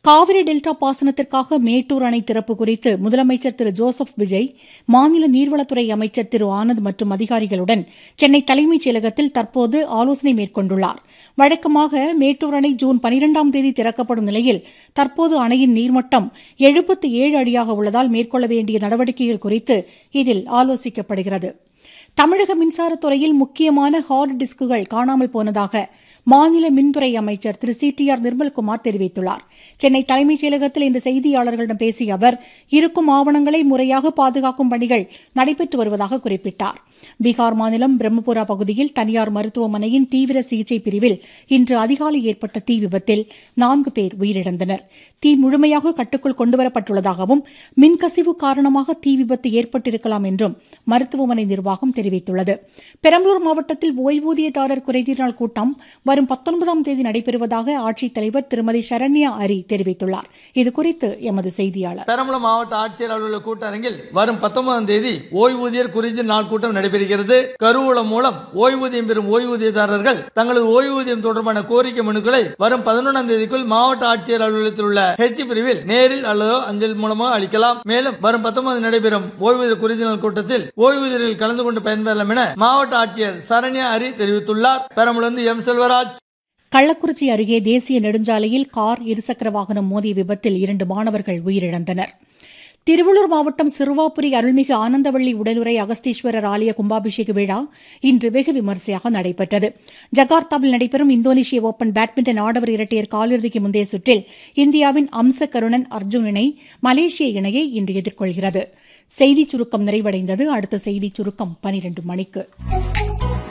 Kaveri delta பாசனத்திற்காக மேட்டூர் அணை திறப்பு குறித்து முதலமைச்சர் திரு ஜோசப் விஜய் மாநில நீர்வளத்துறை அமைச்சர் திரு ஆனந்த் மற்றும் அதிகாரிகளுடன் சென்னை தலைமைச் செயலகத்தில் தற்போது ஆலோசனை மேற்கொண்டுள்ளார் வழக்கமாக மேட்டூர் அணை ஜூன் பனிரெண்டாம் தேதி திறக்கப்படும் நிலையில் தற்போது அணையின் நீர்மட்டம் எழுபத்தி ஏழு அடியாக உள்ளதால் மேற்கொள்ள வேண்டிய நடவடிக்கைகள் குறித்து இதில் ஆலோசிக்கப்படுகிறது தமிழக மின்சாரத்துறையில் முக்கியமான ஹார்ட் டிஸ்குகள் காணாமல் போனதாக மாநில மின்துறை அமைச்சர் திரு சி டி ஆர் நிர்மல்குமார் தெரிவித்துள்ளார் சென்னை தலைமைச் செயலகத்தில் இன்று செய்தியாளர்களிடம் பேசிய அவர் இருக்கும் ஆவணங்களை முறையாக பாதுகாக்கும் பணிகள் நடைபெற்று வருவதாக குறிப்பிட்டார் பீகார் மாநிலம் பிரம்மபுரா பகுதியில் தனியார் மருத்துவமனையின் தீவிர சிகிச்சை பிரிவில் இன்று அதிகாலை ஏற்பட்ட தீ விபத்தில் நான்கு பேர் உயிரிழந்தனர் தீ முழுமையாக கட்டுக்குள் கொண்டுவரப்பட்டுள்ளதாகவும் மின்கசிவு காரணமாக தீ விபத்து ஏற்பட்டிருக்கலாம் என்றும் மருத்துவமனை நிர்வாகம் தெரிவித்துள்ளது பெரம்பலூர் மாவட்டத்தில் ஓய்வூதியதாரர் குறைதீர் நாள் கூட்டம் வரும் பத்தொன்பதாம் தேதி நடைபெறுவதாக ஆட்சித்தலைவர் திருமதி சரண்யா அரி தெரிவித்துள்ளார் இதுகுறித்து எமது செய்தியாளர் பெரம்பலூர் மாவட்ட ஆட்சியர் அலுவலக கூட்டரங்கில் வரும் பத்தொன்பதாம் தேதி ஓய்வூதியர் குறித்த நாள் கூட்டம் நடைபெறுகிறது கருவூலம் மூலம் ஓய்வூதியம் பெறும் ஓய்வூதியதாரர்கள் தங்களது ஓய்வூதியம் தொடர்பான கோரிக்கை மனுக்களை வரும் பதினொன்றாம் தேதிக்குள் மாவட்ட ஆட்சியர் அலுவலகத்தில் உள்ள ஹெச் பிரிவில் நேரில் அல்லது அஞ்சல் மூலமாக அளிக்கலாம் மேலும் வரும் பத்தொன்பது நடைபெறும் ஓய்வூதிய குறித்த நாள் கூட்டத்தில் ஓய்வூதியர்கள் கலந்து கொண்டு பயன்பெறலாம் என மாவட்ட ஆட்சியர் சரண்யா அரி தெரிவித்துள்ளார் பெரம்பலூர் எம் செல்வராஜ் கள்ளக்குறிச்சி அருகே தேசிய நெடுஞ்சாலையில் கார் இருசக்கர வாகனம் மோதிய விபத்தில் இரண்டு மாணவர்கள் உயிரிழந்தனர் திருவள்ளூர் மாவட்டம் சிறுவாபுரி அருள்மிகு ஆனந்தவள்ளி உடலுரை அகஸ்தீஸ்வரர் ஆலய கும்பாபிஷேக விழா இன்று வெகு விமரிசையாக நடைபெற்றது ஜகார்த்தாவில் நடைபெறும் இந்தோனேஷிய ஓபன் பேட்மிண்டன் ஆடவர் இரட்டையர் காலிறுதிக்கு முந்தைய சுற்றில் இந்தியாவின் அம்ச கருணன் அர்ஜுன் இணை மலேசிய இணையை இன்று எதிர்கொள்கிறது செய்திச் சுருக்கம் நிறைவடைந்தது அடுத்த செய்திச் சுருக்கம் பனிரண்டு மணிக்கு